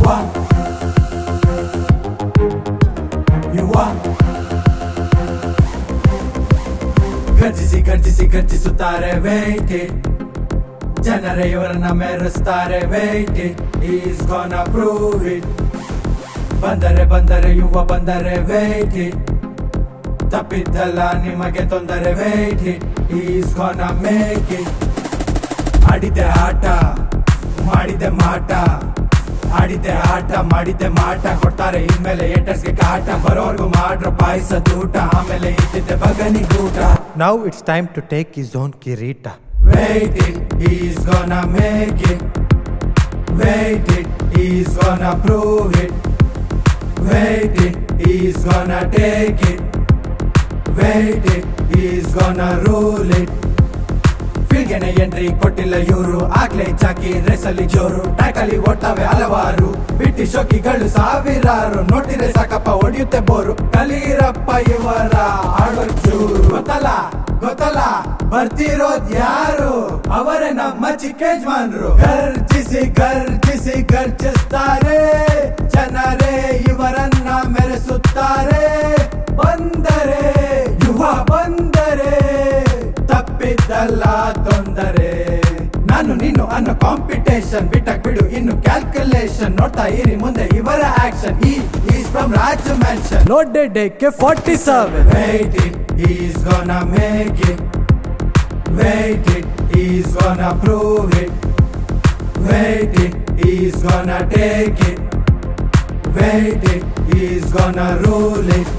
want You want ಗರ್ಜಿಸಿ ಗರ್ಜಿಸಿ ಗರ್ಜಿಸುತ್ತಾರೆ ವೇಟ್ ಜನರೇ ಇವರನ್ನ ಮೆರೆಸ್ತಾರೆ wait is gonna prove it ಬಂದರೆ ಬಂದರೆ ಯುವ ಬಂದರೆ ವೇಟ್ ತಪ್ಪಿದ್ದಲ್ಲ ನಿಮಗೆ ತೊಂದರೆ wait is gonna make it ಆಡಿದೆ ಆಟ ಮಾಡಿದೆ ಮಾಟ ಆಡಿದೆ ಆಟ ಮಾಡಿದ್ದೆ ಮಾಟ ಕೊಡ್ತಾರೆ ಇನ್ಮೇಲೆ ಏಟರ್ಸ್ಗೆ ಕಾಟ ಬರೋರ್ಗು ಮಾಡ್ರ ಪಾಯಸ ತೂಟ ಆಮೇಲೆ ಇದ್ದಿದ್ದೆ ಬಗನಿಗೂಟ Now it's time to take his own Kirita. Wait it, he's gonna make it. Wait it, he's gonna prove it. Wait it, he's gonna take it. Wait it, he's gonna rule it. ಫೀಲ್ಗೆನೆ entry ಕೊಟ್ಟಿಲ್ಲ ಇವರು ಆಗ್ಲೇ ಚಾಕಿ ರೇಸಲ್ಲಿ ಜೋರು ಟ್ಯಾಕಲ್ಲಿ ಓಡ್ತಾವೆ ಹಲವಾರು ಬಿಟ್ಟಿ ಶೋಕಿಗಳು ಸಾವಿರಾರು ನೋಟಿರೆ ಸಾಕಪ್ಪ ಹೊಡೆಯುತ್ತೆ ಬೋರು ಕಲೀರಪ್ಪ ಇವರ ಆಡೋ ಚೂರು ಗೊತ್ತಲ್ಲ ಗೊತ್ತಲ್ಲ ಬರ್ತಿರೋದ್ ಯಾರು ಅವರೇ ನಮ್ಮ ಚಿಕ್ಕ ಯಜಮಾನ್ರು ಗರ್ಜಿಸಿ ಗರ್ಜಿಸಿ ಗರ್ಜಿಸ್ತಾರೆ ಜನರೇ ಇವರನ್ನ ಮೆರೆಸುತ್ತಾರೆ ಬಂದರೆ ಯುವ ಬಂದರೆ ತಪ್ಪಿದ್ದಲ್ಲ ತೊಂದರೆ ನಾನು ನೀನು ಅನ್ನೋ ಕಾಂಪಿಟೇಷನ್ ಬಿಟ್ಟಕ್ ಬಿಡು ಇನ್ನು ಕ್ಯಾಲ್ಕುಲೇಷನ್ ನೋಡ್ತಾ ಇರಿ ಮುಂದೆ ಇವರ ಆಕ್ಷನ್ ಈ is from Raj mansion Loaded AK 47. Wait it, he's gonna make it. Wait it, he's gonna prove it. Wait it, he's gonna take it. Wait it, he's gonna rule it.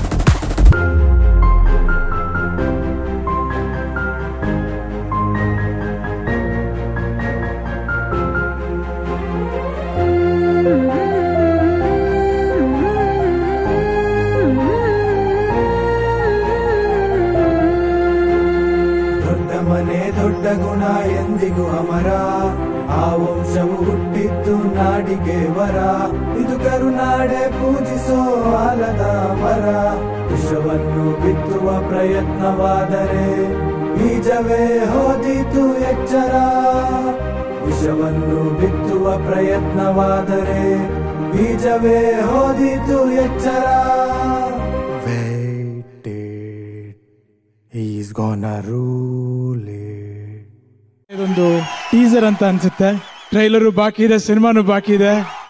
ದೊಡ್ಡ ಮನೆ ದೊಡ್ಡ ಗುಣ ಎಂದಿಗೂ ಅಮರ ಆ ವಂಶವು ಹುಟ್ಟಿದ್ದು ನಾಡಿಗೆ ವರ ಇದು ಕರುನಾಡೆ ಪೂಜಿಸೋ ಆಲದ ಮರ ವಿಷವನ್ನು ಬಿತ್ತುವ ಪ್ರಯತ್ನವಾದರೆ ಬೀಜವೇ ಹೋದಿತು ಎಚ್ಚರ ವಿಷವನ್ನು ಬಿತ್ತುವ ಪ್ರಯತ್ನವಾದರೆ ಬೀಜವೇ ಹೋದಿತು ಎಚ್ಚರ Wait it. He's gonna rule it. ಇದೊಂದು ಟೀಸರ್ ಅಂತ ಅನ್ಸುತ್ತೆ ಟ್ರೈಲರು ಬಾಕಿ ಇದೆ ಸಿನಿಮಾನು ಬಾಕಿ ಇದೆ